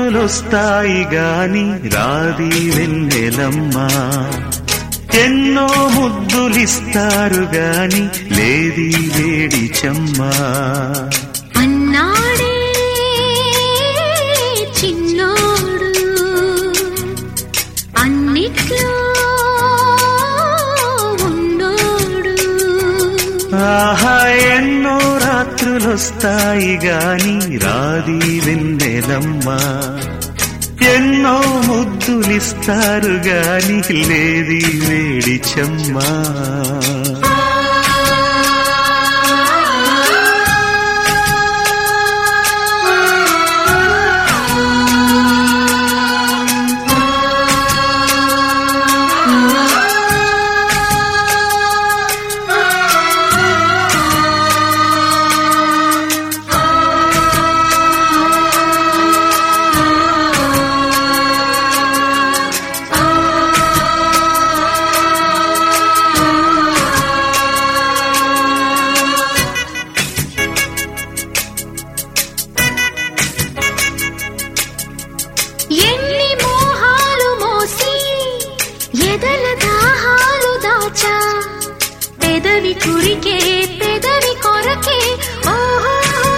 రాత్రులొస్తాయి గాని రాది వెన్నెలమ్మా ఎన్నో ముద్దులిస్తారు గాని లేది వేడి చెమ్మా అన్నాడే చిన్నోడు అన్నిట్లో ఉన్నోడు ఆహా ఎన్నో రాత్రులొస్తాయి గాని రాది వెన్నెలమ్మా ఎన్నో ముద్దులిస్తారు గాని లేది వేడి చెమ్మా ఎన్ని మోహాలు మోసి ఎదల దాహాలు దాచా పెదవి కురికే పెదవి కొరకే ఓహో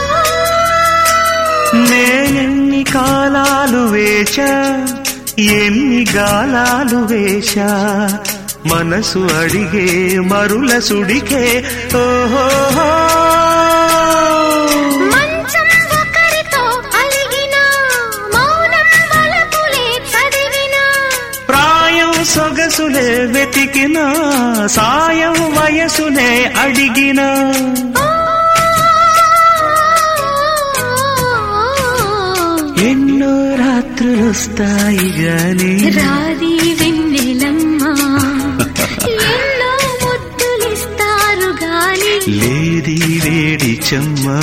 నేనెన్ని కాలాలు వేచా ఎన్ని గాలాలు వేశా మనసు అడిగే మరుల సుడికే ఓహో మంచం ఒకరితో అలిగిన మౌనం వలపులే చదివిన ప్రాయం సొగసులే వెతికిన సాయం వయసునే అడిగిన ఎన్నో రాత్రులొస్తాయి గాని రాది వెన్నెలమ్మ ఎన్నో ముద్దులిస్తారు గాని లేది వేడి చెమ్మా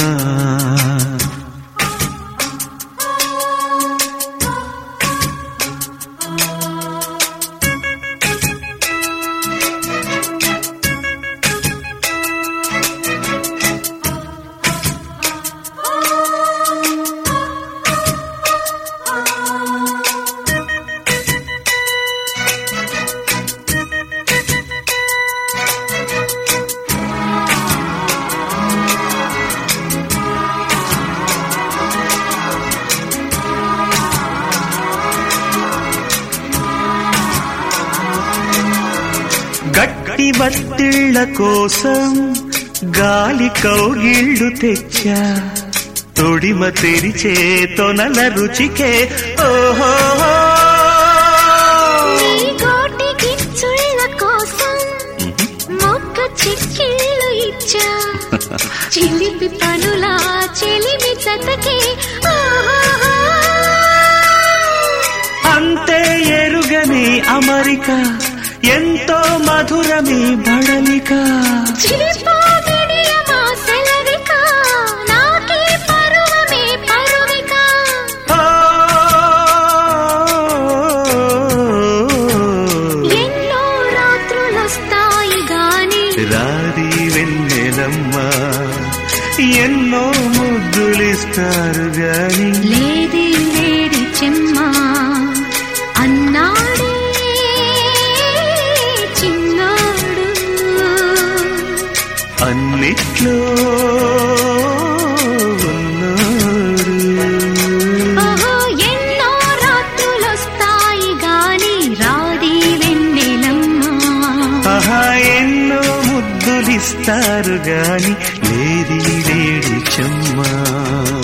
గట్టి బత్తిళ్ళ కోసం గాలి కౌగిళ్ళు తెచ్చా తొడిమ తెరిచే తొనల రుచికే ఓహో నీ గోటి గిచ్చుళ్ళ కోసం మొక్క చిక్కిళ్ళు ఇచ్చా చిలిపి పనులా చెలిమి చతకి అంతే ఎరుగని అమరిక ఎంతో మధురమి బడలిక నాకే పరువమే పరువిక ఓ, ఎన్నో రాత్రులొస్తాయి గాని రాది వెన్నెలమ్మా ఎన్నో ముద్దులిస్తారు గాని లేది లేడి చెమ్మా అన్నాడే చిన్నాడు అన్నిట్లో ఉన్నాడు ఓహో ఎన్నో రాత్రులొస్తాయి గాని రాది వెన్నెలమ్మా ఆహా ఎన్నో ముద్దులిస్తారు గాని లేది వేడి చెమ్మా